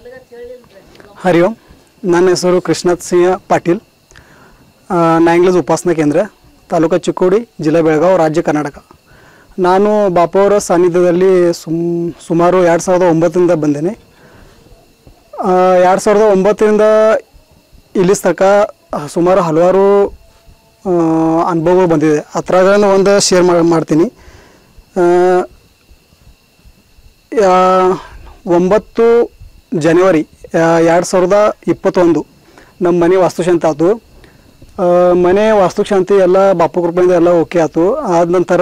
ಹರಿ ಓಂ ನನ್ನ ಹೆಸರು ಕೃಷ್ಣತ್ ಸಿಂಹ ಪಾಟೀಲ್ ಆ, ನ್ಯಾಂಗ್ಲಸ್ ಉಪಾಸನಾ ಕೇಂದ್ರ ತಾಲೂಕು ಚಿಕ್ಕೋಡಿ ಜಿಲ್ಲಾ ಬೆಳಗಾವಿ ರಾಜ್ಯ ಕರ್ನಾಟಕ ನಾನು ಬಾಪು ಅವರ ಸಾನ್ನಿಧ್ಯದಲ್ಲಿ ಸುಮ್ ಸುಮಾರು ಎರಡು ಸಾವಿರದ ಒಂಬತ್ತರಿಂದ ಬಂದೇನೆ ಎರಡು ಸಾವಿರದ ಒಂಬತ್ತರಿಂದ ಇಲ್ಲಿ ತನಕ ಸುಮಾರು ಹಲವಾರು ಆ, ಅನುಭವಗಳು ಬಂದಿದೆ ಅದ್ರಾಗ ಒಂದು ಶೇರ್ ಮಾಡ್ತೀನಿ ಆ, ಯಾ- ಒಂಬತ್ತು ಜನವರಿ ಎರಡು ಸಾವಿರದ ಇಪ್ಪತ್ತೊಂದು ನಮ್ಮ ಮನೆ ವಾಸ್ತುಶಾಂತಿ ಆಯ್ತು ಆ, ಮನೆ ವಾಸ್ತುಶಾಂತಿ ಎಲ್ಲ ಬಾಪು ಕೃಪೆಯಿಂದ ಎಲ್ಲ ಓಕೆ ಆಯ್ತು ಆದ ನಂತರ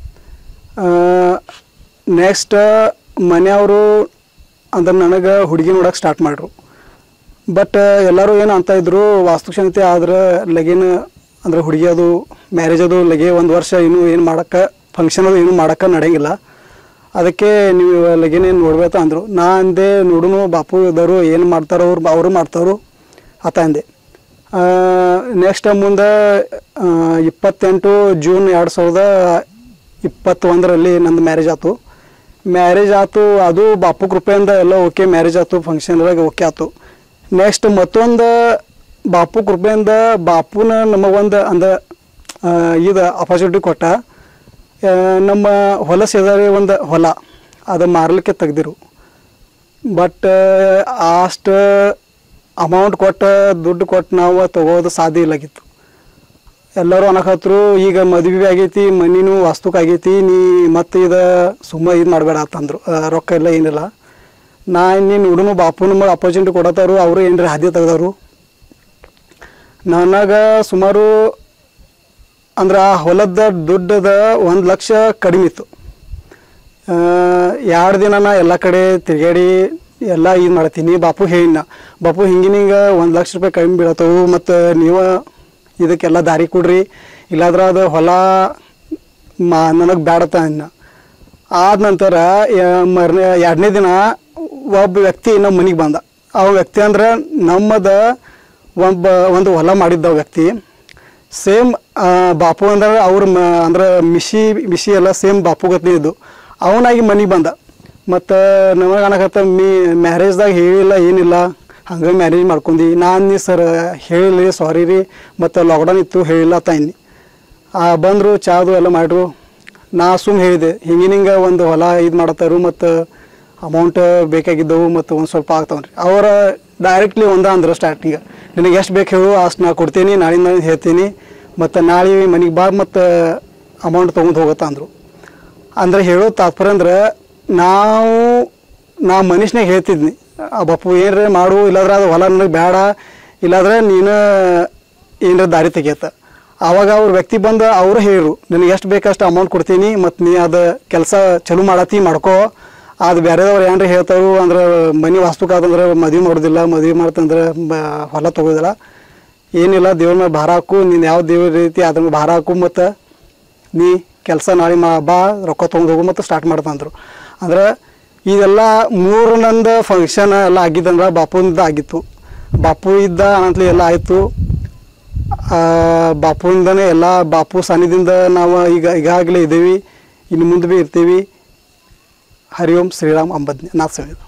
ನೆಕ್ಸ್ಟ್ ಮನೆಯವರು ಅಂದ್ರೆ ನನಗೆ ಹುಡುಗಿ ನೋಡೋಕೆ ಸ್ಟಾರ್ಟ್ ಮಾಡ್ರು ಬಟ್ ಎಲ್ಲರೂ ಏನು ಅಂತ ಇದ್ರು ವಾಸ್ತುಶಾಂತಿ ಆದ್ರೆ ಲಗಿನ ಅಂದ್ರೆ ಹುಡುಗಿ ಅದು ಮ್ಯಾರೇಜ್ ಅದು ಲಗೆ ಒಂದು ವರ್ಷ ಇನ್ನೂ ಏನು ಮಾಡೋಕ್ಕೆ ಫಂಕ್ಷನ್ ಅದು ಏನು ಮಾಡೋಕ್ಕೆ ನಡೆಯಂಗಿಲ್ಲ ಅದಕ್ಕೆ ನೀವು ಲಗಿನ ಏನು ನೋಡ್ಬೇಕು ಅಂದರು ನಾ ಅಂದೆ ನೋಡುನು ಬಾಪು ಇದ್ದವರು ಏನು ಮಾಡ್ತಾರೋ ಅವ್ರು ಅವರು ಮಾಡ್ತಾರೋ ಆತ ಅಂದೆ ನೆಕ್ಸ್ಟ್ ಮುಂದೆ ಆ, ಇಪ್ಪತ್ತೆಂಟು ಜೂನ್ ಎರಡು ಸಾವಿರದ ಇಪ್ಪತ್ತೊಂದರಲ್ಲಿ ನಂದು ಮ್ಯಾರೇಜ್ ಆಯ್ತು ಮ್ಯಾರೇಜ್ ಆಯ್ತು ಅದು ಬಾಪು ಕೃಪೆಯಿಂದ ಎಲ್ಲ ಓಕೆ ಮ್ಯಾರೇಜ್ ಆಯ್ತು ಫಂಕ್ಷನ್ ಎಲ್ಲ ಓಕೆ ಆಯ್ತು ನೆಕ್ಸ್ಟ್ ಮತ್ತೊಂದು ಬಾಪು ಕೃಪೆಯಿಂದ ಬಾಪುನ ನಮಗೊಂದು ಅಂದ ಆ, ಇದು ಅಪಾರ್ಚುನಿಟಿ ಕೊಟ್ಟ ಆ, ನಮ್ಮ ಹೊಲ ಸೇದಾರಿ ಒಂದು ಹೊಲ ಅದು ಮಾರಲಿಕ್ಕೆ ತೆಗ್ದಿರು ಬಟ್ ಅಷ್ಟು ಅಮೌಂಟ್ ಕೊಟ್ಟು ದುಡ್ಡು ಕೊಟ್ಟು ನಾವು ತಗೋದು ಸಾಧ್ಯ ಇಲ್ಲಾಗಿತ್ತು ಎಲ್ಲರೂ ಅನ್ನಕತ್ರು ಈಗ ಮದುವೆ ಆಗೈತಿ ಮನಿನೂ ವಾಸ್ತುಕ್ ಆಗೈತಿ ನೀ ಮತ್ತೆ ಇದು ಸುಮ್ಮ ಇದು ಮಾಡಬೇಡ ಅಂತಂದ್ರು ಆ, ರೊಕ್ಕ ಇಲ್ಲ ಏನಿಲ್ಲ ನಾ ನೀನು ಹುಡುನು ಬಾಪು ನಮಗೆ ಅಪರ್ಚುನಿಟಿ ಕೊಡತ್ತಾರು ಅವರು ಏನ್ರಿ ಹಾದಿ ತೆಗ್ದಾರು ನನಗೆ ಸುಮಾರು ಅಂದ್ರೆ ಆ ಹೊಲದ ದುಡ್ಡದ ಒಂದು ಲಕ್ಷ ಕಡಿಮೆ ಇತ್ತು ಎರಡು ದಿನ ನಾ ಎಲ್ಲ ಕಡೆ ತಿರುಗಾಡಿ ಎಲ್ಲ ಇದು ಮಾಡ್ತೀನಿ ಬಾಪು ಹೇಳಿನ ಬಾಪು ಹಿಂಗಿನಿಂಗ ಒಂದು ಲಕ್ಷ ರೂಪಾಯಿ ಕಡಿಮೆ ಬೀಳತ್ತವು ಮತ್ತು ನೀವು ಇದಕ್ಕೆಲ್ಲ ದಾರಿ ಕೊಡ್ರಿ ಇಲ್ಲಾದ್ರೆ ಅದು ಹೊಲ ಮಾ ನನಗೆ ಬ್ಯಾಡತ್ತ ಅನ್ನ ಆದ ನಂತರ ಮರನೇ ಎರಡನೇ ದಿನ ಒಬ್ಬ ವ್ಯಕ್ತಿ ನಮ್ಮ ಮನೆಗೆ ಬಂದ ಆ ವ್ಯಕ್ತಿ ಅಂದ್ರೆ ನಮ್ಮದ ಒಬ್ಬ ಒಂದು ಹೊಲ ಮಾಡಿದ್ದ ವ್ಯಕ್ತಿ ಸೇಮ್ ಬಾಪು ಅಂದ್ರೆ ಅವ್ರ ಮ ಅಂದ್ರೆ ಮಿಶಿ ಮಿಶಿ ಎಲ್ಲ ಸೇಮ್ ಬಾಪು ಗತ್ನೆ ಇದ್ದು ಅವನಾಗಿ ಮನೆಗೆ ಬಂದ ಮತ್ತು ನಮಗೆ ಅನ್ನಕತ್ತ ಮೀ ಮ್ಯಾರೇಜ್ದಾಗ ಹೇಳಿಲ್ಲ ಏನಿಲ್ಲ ಹಂಗೆ ಮ್ಯಾರೇಜ್ ಮಾಡ್ಕೊಂಡಿ ನಾನು ನೀ ಸರ್ ಹೇಳಿಲ್ಲ ಸಾರಿ ರೀ ಮತ್ತು ಲಾಕ್ಡೌನ್ ಇತ್ತು ಹೇಳಿಲ್ಲ ತಾಯಿನಿ ಬಂದರು ಚಾದು ಎಲ್ಲ ಮಾಡ್ರು ನಾ ಸುಮ್ಮ ಹೇಳಿದೆ ಹಿಂಗಿನಿಂಗ ಒಂದು ಹೊಲ ಇದು ಮಾಡತ್ತಾರು ಮತ್ತು ಅಮೌಂಟ್ ಬೇಕಾಗಿದ್ದವು ಮತ್ತು ಒಂದು ಸ್ವಲ್ಪ ಆಗ್ತಾವ್ರಿ ಅವರ ಡೈರೆಕ್ಟ್ಲಿ ಒಂದ ಅಂದ್ರೆ ಸ್ಟಾರ್ಟಿಂಗ್ ನಿನಗೆ ಎಷ್ಟು ಬೇಕು ಹೇಳು ಅಷ್ಟು ನಾ ಕೊಡ್ತೀನಿ ನಾಳಿಂದ ಹೇಳ್ತೀನಿ ಮತ್ತು ನಾಳೆ ಮನೆಗೆ ಬಾ ಮತ್ತು ಅಮೌಂಟ್ ತೊಗೊಂಡು ಹೋಗುತ್ತಾ ಅಂದರು ಅಂದ್ರೆ ಹೇಳೋ ತಾತ್ಪರ್ಯ ಅಂದ್ರೆ ನಾವು ನಾ ಮನುಷ್ಯನಾಗ ಹೇಳ್ತಿದ್ನಿ ಆ ಬಪ್ಪು ಏನ್ರ ಮಾಡು ಇಲ್ಲಾದ್ರೆ ಅದು ಹೊಲ ನನಗೆ ಬೇಡ ಇಲ್ಲಾದ್ರೆ ನೀನು ಏನರ ದಾರಿ ತೆಗಿಯತ್ತ ಆವಾಗ ಅವ್ರ ವ್ಯಕ್ತಿ ಬಂದು ಅವರು ಹೇಳಿರು ನಿನಗೆ ಎಷ್ಟು ಬೇಕಷ್ಟು ಅಮೌಂಟ್ ಕೊಡ್ತೀನಿ ಮತ್ತು ನೀ ಅದು ಕೆಲಸ ಚಲೋ ಮಾಡತ್ತಿ ಮಾಡ್ಕೋ ಅದು ಬೇರೆದವ್ರು ಏನ್ರ ಹೇಳ್ತಾರು ಅಂದ್ರೆ ಮನೆ ವಾಸ್ತುಕಾದಂದ್ರೆ ಮದುವೆ ಮಾಡೋದಿಲ್ಲ ಮದುವೆ ಮಾಡ್ತಂದ್ರೆ ಬ ಹೊಲ ತೊಗೋದಿಲ್ಲ ಏನಿಲ್ಲ ದೇವ್ರ ಮೇಲೆ ಭಾರ ಹಾಕು ನೀನು ಯಾವ ದೇವ್ರ ರೀತಿ ಅದ್ರ ಮೇಲೆ ಭಾರ ಹಾಕು ಮತ್ತು ನೀ ಕೆಲಸ ನಾಳೆ ಮಾ ಬಾ ರೊಕ್ಕ ತೊಗೊಂಡು ಹೋಗು ಮತ್ತು ಸ್ಟಾರ್ಟ್ ಮಾಡ್ತಂದ್ರು ಅಂದ್ರೆ ಇದೆಲ್ಲ ಮೂರು ನಂದು ಫಂಕ್ಷನ್ ಎಲ್ಲ ಆಗಿದ್ದಂದ್ರೆ ಬಾಪುನಿಂದ ಆಗಿತ್ತು ಬಾಪು ಇದ್ದ ಅಂತಲೇ ಎಲ್ಲ ಆಯಿತು ಬಾಪುಯಿಂದನೇ ಎಲ್ಲ ಬಾಪು ಸಾನ್ನಿಧ್ಯದಿಂದ ನಾವು ಈಗ ಈಗಾಗಲೇ ಇದ್ದೀವಿ ಇನ್ನು ಮುಂದೆ ಭೀ ಇರ್ತೀವಿ ಹರಿ ಓಂ ಶ್ರೀರಾಮ್ ಅಂಬದ್ನಿ ನಾಥ್ ಸಂಗೀತ